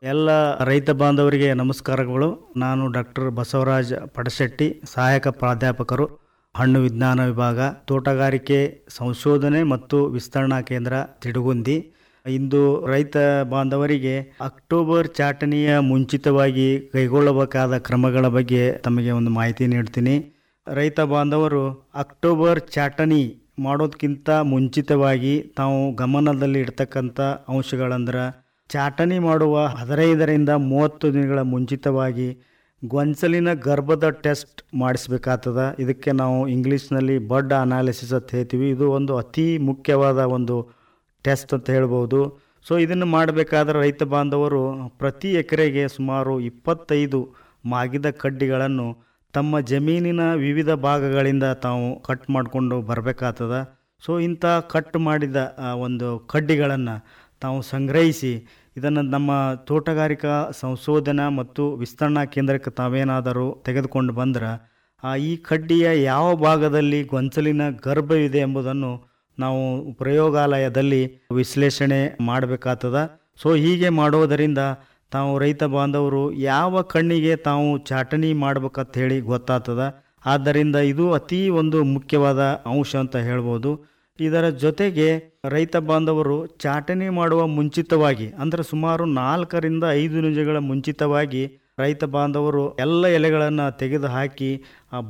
ಎಲ್ಲ ರೈತ ಬಾಂಧವರಿಗೆ ನಮಸ್ಕಾರಗಳು ನಾನು ಡಾಕ್ಟರ್ ಬಸವರಾಜ್ ಪಡಶೆಟ್ಟಿ ಸಹಾಯಕ ಪ್ರಾಧ್ಯಾಪಕರು ಹಣ್ಣು ವಿಜ್ಞಾನ ವಿಭಾಗ ತೋಟಗಾರಿಕೆ ಸಂಶೋಧನೆ ಮತ್ತು ವಿಸ್ತರಣಾ ಕೇಂದ್ರ ತಿಡುಗುಂದಿ ಇಂದು ರೈತ ಬಾಂಧವರಿಗೆ ಅಕ್ಟೋಬರ್ ಚಾಟನೆಯ ಮುಂಚಿತವಾಗಿ ಕೈಗೊಳ್ಳಬೇಕಾದ ಕ್ರಮಗಳ ಬಗ್ಗೆ ತಮಗೆ ಒಂದು ಮಾಹಿತಿ ನೀಡ್ತೀನಿ ರೈತ ಬಾಂಧವರು ಅಕ್ಟೋಬರ್ ಚಾಟನಿ ಮಾಡೋದಕ್ಕಿಂತ ಮುಂಚಿತವಾಗಿ ತಾವು ಗಮನದಲ್ಲಿ ಇಡ್ತಕ್ಕಂಥ ಅಂಶಗಳಂದ್ರೆ ಚಾಟನಿ ಮಾಡುವ ಹದಿನೈದರಿಂದ ಮೂವತ್ತು ದಿನಗಳ ಮುಂಚಿತವಾಗಿ ಗೊಂಚಲಿನ ಗರ್ಭದ ಟೆಸ್ಟ್ ಮಾಡಿಸ್ಬೇಕಾಗ್ತದ ಇದಕ್ಕೆ ನಾವು ಇಂಗ್ಲೀಷ್ನಲ್ಲಿ ಬಡ್ ಅನಾಲಿಸಿಸ್ ಅಂತ ಹೇಳ್ತೀವಿ ಇದು ಒಂದು ಅತಿ ಮುಖ್ಯವಾದ ಒಂದು ಟೆಸ್ಟ್ ಅಂತ ಹೇಳ್ಬೋದು ಸೊ ಇದನ್ನು ಮಾಡಬೇಕಾದ್ರೆ ರೈತ ಬಾಂಧವರು ಪ್ರತಿ ಎಕರೆಗೆ ಸುಮಾರು ಇಪ್ಪತ್ತೈದು ಮಾಗಿದ ಕಡ್ಡಿಗಳನ್ನು ತಮ್ಮ ಜಮೀನಿನ ವಿವಿಧ ಭಾಗಗಳಿಂದ ತಾವು ಕಟ್ ಮಾಡಿಕೊಂಡು ಬರಬೇಕಾಗ್ತದ ಸೊ ಇಂಥ ಕಟ್ ಮಾಡಿದ ಆ, ಒಂದು ಕಡ್ಡಿಗಳನ್ನು ತಾವು ಸಂಗ್ರಹಿಸಿ ಇದನ್ನು ನಮ್ಮ ತೋಟಗಾರಿಕಾ ಸಂಶೋಧನಾ ಮತ್ತು ವಿಸ್ತರಣಾ ಕೇಂದ್ರಕ್ಕೆ ತಾವೇನಾದರೂ ತೆಗೆದುಕೊಂಡು ಬಂದ್ರೆ ಆ ಈ ಕಡ್ಡಿಯ ಯಾವ ಭಾಗದಲ್ಲಿ ಗೊಂಚಲಿನ ಗರ್ಭವಿದೆ ಎಂಬುದನ್ನು ನಾವು ಪ್ರಯೋಗಾಲಯದಲ್ಲಿ ವಿಶ್ಲೇಷಣೆ ಮಾಡಬೇಕಾಗ್ತದ ಸೊ ಹೀಗೆ ಮಾಡೋದರಿಂದ ತಾವು ರೈತ ಬಾಂಧವರು ಯಾವ ಕಣ್ಣಿಗೆ ತಾವು ಚಾಟಣಿ ಮಾಡ್ಬೇಕಂತ ಹೇಳಿ ಗೊತ್ತಾಗ್ತದ ಆದ್ದರಿಂದ ಇದು ಅತಿ ಒಂದು ಮುಖ್ಯವಾದ ಅಂಶ ಅಂತ ಹೇಳ್ಬೋದು ಇದರ ಜೊತೆಗೆ ರೈತ ಬಾಂಧವರು ಚಾಟಣಿ ಮಾಡುವ ಮುಂಚಿತವಾಗಿ ಅಂದರೆ ಸುಮಾರು ನಾಲ್ಕರಿಂದ ಐದು ನಿಮಿಷಗಳ ಮುಂಚಿತವಾಗಿ ರೈತ ಬಾಂಧವರು ಎಲ್ಲ ಎಲೆಗಳನ್ನು ತೆಗೆದು ಹಾಕಿ ಆ